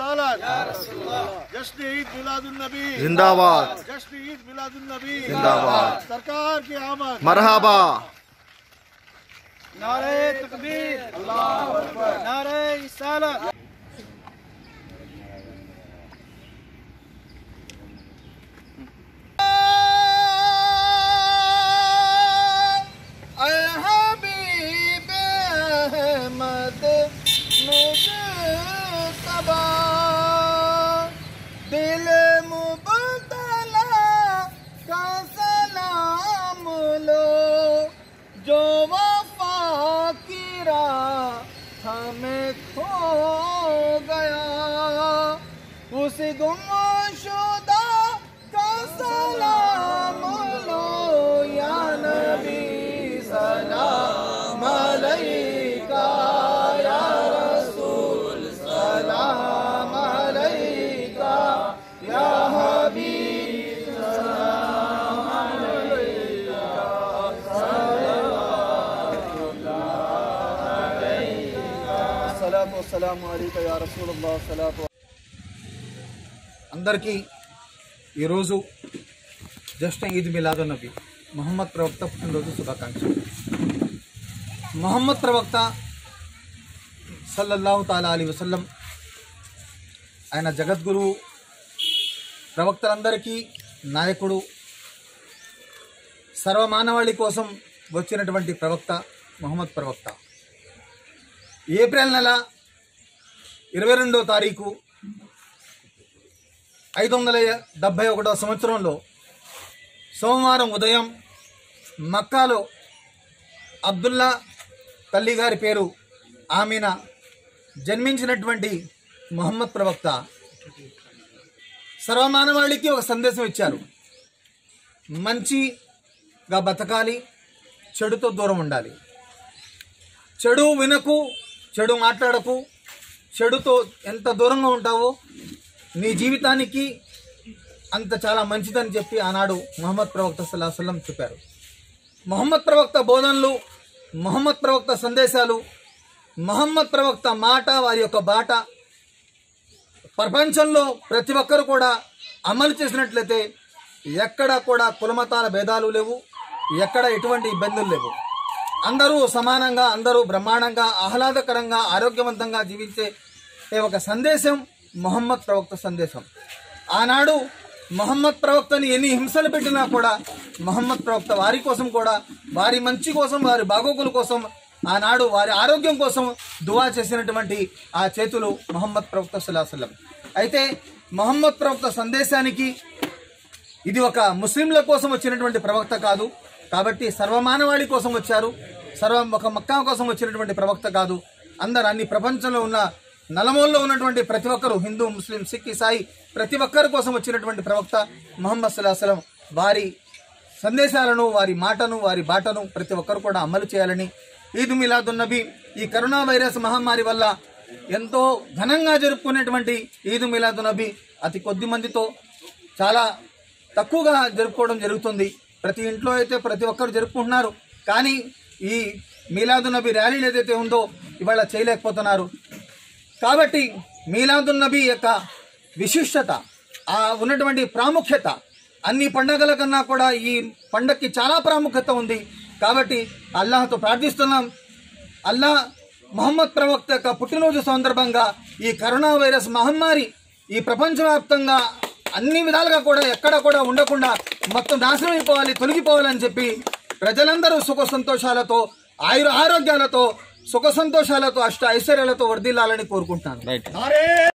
रिसालत जश्न ईद मिलादुन्नबी जिंदाबाद जश्न ईद मिलादुन्नबी जिंदाबाद। सरकार की आमद मरहबा नारे तकबीर अल्लाह नारे रिसालत हबीब अहमद मुजतबा दिल मुबतला का सलाम लो जो वफा की राह हमें खो गया उस गुमशुदा का सलाम लो या नबी सलाम अलैका या रसूल सलाम अलैका या हबीब सलाम अलैका सलाम वसलाम अलैका या रसूल अल्लाह सलात అందరికీ ఈరోజు జస్ట్ ఈద్ మిలాదు నబీ మొహమ్మద్ ప్రవక్త పుట్టినరోజు శుభాకాంక్షలు మొహమ్మద్ ప్రవక్త సల్లల్లాహు తాలా అలీ వసల్లం ఆయన జగద్గురువు ప్రవక్తలందరికీ నాయకుడు సర్వమానవాళి కోసం వచ్చినటువంటి ప్రవక్త మొహమ్మద్ ప్రవక్త ఏప్రిల్ నెల ఇరవై రెండో తారీఖు ఐదు వందల డెబ్భై ఒకటో సంవత్సరంలో సోమవారం ఉదయం మక్కాలో అబ్దుల్లా తల్లి గారి పేరు ఆమెన జన్మించినటువంటి మొహమ్మద్ ప్రవక్త సర్వమానవాళికి ఒక సందేశం ఇచ్చారు మంచిగా బతకాలి చెడుతో దూరం ఉండాలి చెడు వినకు చెడు మాట్లాడకు చెడుతో ఎంత దూరంగా ఉంటావో నీ జీవితానికి అంత చాలా మంచిదని చెప్పి ఆనాడు మొహమ్మద్ ప్రవక్త సల్లాహం చెప్పారు మొహమ్మద్ ప్రవక్త బోధనలు మొహమ్మద్ ప్రవక్త సందేశాలు మొహమ్మద్ ప్రవక్త మాట వారి యొక్క బాట ప్రపంచంలో ప్రతి ఒక్కరు కూడా అమలు చేసినట్లయితే ఎక్కడ కూడా కులమతాల భేదాలు లేవు ఎక్కడ ఎటువంటి ఇబ్బందులు లేవు అందరూ సమానంగా అందరూ బ్రహ్మాండంగా ఆహ్లాదకరంగా ఆరోగ్యవంతంగా జీవించే ఏ ఒక సందేశం మొహమ్మద్ ప్రవక్త సందేశం ఆనాడు మొహమ్మద్ ప్రవక్తని ఎన్ని హింసలు పెట్టినా కూడా మొహమ్మద్ ప్రవక్త వారి కోసం కూడా వారి మంచి కోసం వారి బాగోగుల కోసం ఆనాడు వారి ఆరోగ్యం కోసం దువా చేసినటువంటి ఆ చేతులు మొహమ్మద్ ప్రవక్త సుల్లాసల్లం అయితే మొహమ్మద్ ప్రవక్త సందేశానికి ఇది ఒక ముస్లింల కోసం వచ్చినటువంటి ప్రవక్త కాదు కాబట్టి సర్వమానవాళి కోసం వచ్చారు సర్వ ఒక మక్కా కోసం వచ్చినటువంటి ప్రవక్త కాదు అందరు అన్ని ప్రపంచంలో ఉన్న నలమూలలో ఉన్నటువంటి ప్రతి ఒక్కరు హిందూ ముస్లిం సిక్ ఇసాయి ప్రతి ఒక్కరి కోసం వచ్చినటువంటి ప్రవక్త మొహమ్మద్ సుల్లాహం వారి సందేశాలను వారి మాటను వారి బాటను ప్రతి ఒక్కరు కూడా అమలు చేయాలని ఈద్ మిలాదున్ నబీ ఈ కరోనా వైరస్ మహమ్మారి వల్ల ఎంతో ఘనంగా జరుపుకునేటువంటి ఈద్ మిలాదు నబీ అతి కొద్ది మందితో చాలా తక్కువగా జరుపుకోవడం జరుగుతుంది ప్రతి ఇంట్లో అయితే ప్రతి ఒక్కరు జరుపుకుంటున్నారు కానీ ఈ మీలాదు నబీ ర్యాలీలు ఏదైతే ఉందో ఇవాళ చేయలేకపోతున్నారు కాబట్టి మీలాదున్ నబీ యొక్క విశిష్టత ఆ ఉన్నటువంటి ప్రాముఖ్యత అన్ని పండగల కన్నా కూడా ఈ పండగకి చాలా ప్రాముఖ్యత ఉంది కాబట్టి అల్లాహతో ప్రార్థిస్తున్నాం అల్లా మొహమ్మద్ ప్రవక్త యొక్క పుట్టినరోజు సందర్భంగా ఈ కరోనా వైరస్ మహమ్మారి ఈ ప్రపంచవ్యాప్తంగా అన్ని విధాలుగా కూడా ఎక్కడ కూడా ఉండకుండా మొత్తం నాశనం అయిపోవాలి తొలగిపోవాలని చెప్పి ప్రజలందరూ సుఖ సంతోషాలతో ఆయుర ఆరోగ్యాలతో సుఖ సంతోషాలతో అష్ట ఐశ్వర్యాలతో వర్ధిల్లాలని కోరుకుంటున్నాను